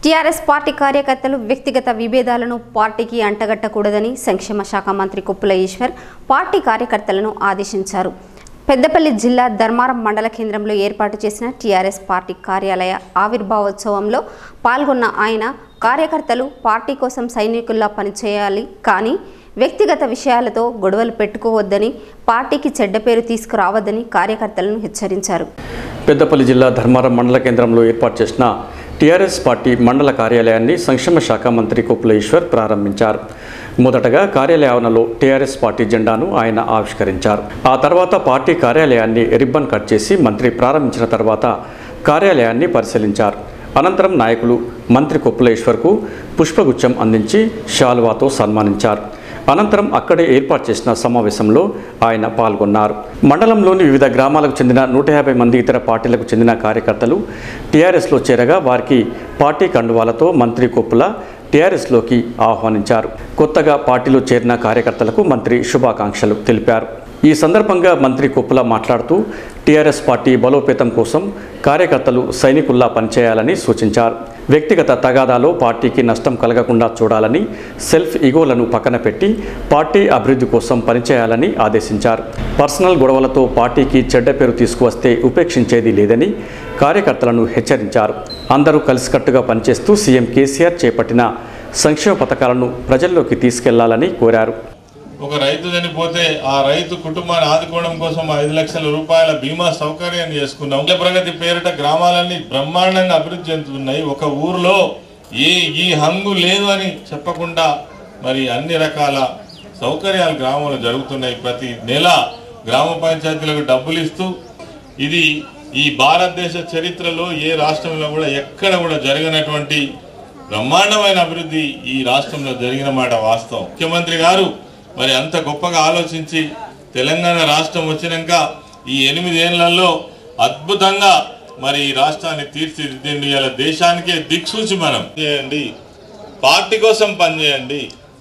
TRS party కార్యకర్తలు వ్యక్తిగత విభేదాలను పార్టీకి అంటగట్టకూడదని సంక్షేమ శాఖ మంత్రి కొప్పుల ఈశ్వర్ పార్టీ కార్యకర్తలను ఆదేశించారు పెద్దపల్లి జిల్లా ధర్మారం మండల కేంద్రంలో ఏర్పాటు చేసిన టీఆర్ఎస్ పార్టీ కార్యాలయ ఆవిర్భావోత్సవంలో పాల్గొన్న ఆయన కార్యకర్తలు పార్టీ కోసం సైనికుల్లా పనిచేయాలి కానీ వ్యక్తిగత విషయాలతో గొడవలు పెట్టుకోవద్దని పార్టీకి చెడ్డ పేరు తీసుకురావద్దని కార్యకర్తలను హెచ్చరించారు పెద్దపల్లి జిల్లా ధర్మారం మండల కేంద్రంలో ఏర్పాటు చేసిన టీఆర్ఎస్ పార్టీ మండల కార్యాలయాన్ని సంక్షేమ శాఖ మంత్రి కొప్పుల ఈశ్వర్ ప్రారంభించారు మొదటగా కార్యాలయ ఆవరణలో టీఆర్ఎస్ పార్టీ జెండాను ఆయన ఆవిష్కరించారు ఆ తర్వాత పార్టీ కార్యాలయాన్ని రిబ్బన్ కట్ చేసి మంత్రి ప్రారంభించిన తర్వాత కార్యాలయాన్ని పరిశీలించారు అనంతరం నాయకులు మంత్రి కొప్పులేశ్వర్కు పుష్పగుచ్చం అందించి శాలువాతో సన్మానించారు అనంతరం అక్కడే ఏర్పాటు చేసిన సమావేశంలో ఆయన పాల్గొన్నారు మండలంలోని వివిధ గ్రామాలకు చెందిన నూట యాభై మంది ఇతర పార్టీలకు చెందిన కార్యకర్తలు టీఆర్ఎస్లో చేరగా వారికి పార్టీ కండువాలతో మంత్రి కొప్పుల టీఆర్ఎస్లోకి ఆహ్వానించారు కొత్తగా పార్టీలో చేరిన కార్యకర్తలకు మంత్రి శుభాకాంక్షలు తెలిపారు ఈ సందర్భంగా మంత్రి కొప్పుల మాట్లాడుతూ టీఆర్ఎస్ పార్టీ బలోపేతం కోసం కార్యకర్తలు సైనికుల్లా పనిచేయాలని సూచించారు వ్యక్తిగత తగాదాలో పార్టీకి నష్టం కలగకుండా చూడాలని సెల్ఫ్ ఇగోలను పక్కన పెట్టి పార్టీ అభివృద్ధి కోసం పనిచేయాలని ఆదేశించారు పర్సనల్ గొడవలతో పార్టీకి చెడ్డ పేరు తీసుకువస్తే ఉపేక్షించేది లేదని కార్యకర్తలను హెచ్చరించారు అందరూ కలిసికట్టుగా పనిచేస్తూ సీఎం కేసీఆర్ చేపట్టిన సంక్షేమ పథకాలను ప్రజల్లోకి తీసుకెళ్లాలని కోరారు ఒక రైతు చనిపోతే ఆ రైతు కుటుంబాన్ని ఆదుకోవడం కోసం ఐదు లక్షల రూపాయల బీమా సౌకర్యాన్ని చేసుకున్నాం పల్లె ప్రగతి పేరిట గ్రామాలన్నీ బ్రహ్మాండంగా అభివృద్ధి చెందుతున్నాయి ఒక ఊర్లో ఏ ఈ హంగు లేదు అని చెప్పకుండా మరి అన్ని రకాల సౌకర్యాలు గ్రామంలో జరుగుతున్నాయి ప్రతి నెల గ్రామ పంచాయతీలకు డబ్బులు ఇస్తూ ఇది ఈ భారతదేశ చరిత్రలో ఏ రాష్ట్రంలో కూడా ఎక్కడ కూడా జరగనటువంటి బ్రహ్మాండమైన అభివృద్ధి ఈ రాష్ట్రంలో జరిగిన మాట వాస్తవం ముఖ్యమంత్రి గారు మరి అంత గొప్పగా ఆలోచించి తెలంగాణ రాష్ట్రం వచ్చినాక ఈ ఎనిమిదేళ్లలో అద్భుతంగా మరి ఈ రాష్ట్రాన్ని తీర్చిదిద్దండి ఇలా దేశానికే దిక్సూచి మనం చేయండి పార్టీ కోసం పనిచేయండి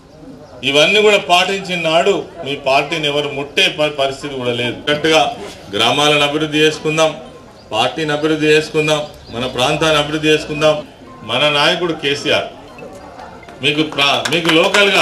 ఇవన్నీ కూడా పాటించిన నాడు మీ పార్టీని ఎవరు ముట్టే ప- పరిస్థితి కూడా లేదు కరెక్ట్గా గ్రామాలను అభివృద్ధి చేసుకుందాం పార్టీని అభివృద్ధి చేసుకుందాం మన ప్రాంతాన్ని అభివృద్ధి చేసుకుందాం మన నాయకుడు కేసీఆర్ మీకు ప్రా మీకు లోకల్గా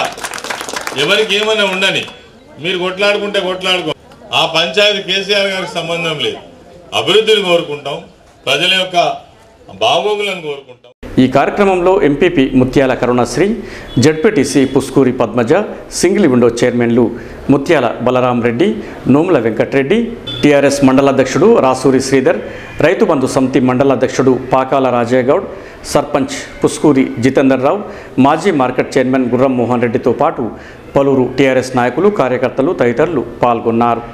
ఎవరికి ఏమైనా ఉండని మీరు కొట్లాడుకుంటే కొట్లాడుకో ఆ పంచాయతీ కేసీఆర్ గారికి సంబంధం లేదు అభివృద్ధిని కోరుకుంటాం ప్రజల యొక్క బాగోగులను కోరుకుంటాం ఈ కార్యక్రమంలో MPP Muthyala Karunasri ZPTC Puskuri Padmaja single window చైర్మన్లు ముత్యాల బలరాం రెడ్డి నోముల వెంకట్రెడ్డి టీఆర్ఎస్ మండలాధ్యక్షుడు రాసూరి శ్రీధర్ రైతు బంధు సమితి మండలాధ్యక్షుడు పాకాల రాజయ్య గౌడ్ సర్పంచ్ పుస్కూరి జితేందర్ రావు మాజీ మార్కెట్ చైర్మన్ గుర్రం మోహన్ రెడ్డితో పాటు పలువురు టీఆర్ఎస్ నాయకులు కార్యకర్తలు తదితరులు పాల్గొన్నారు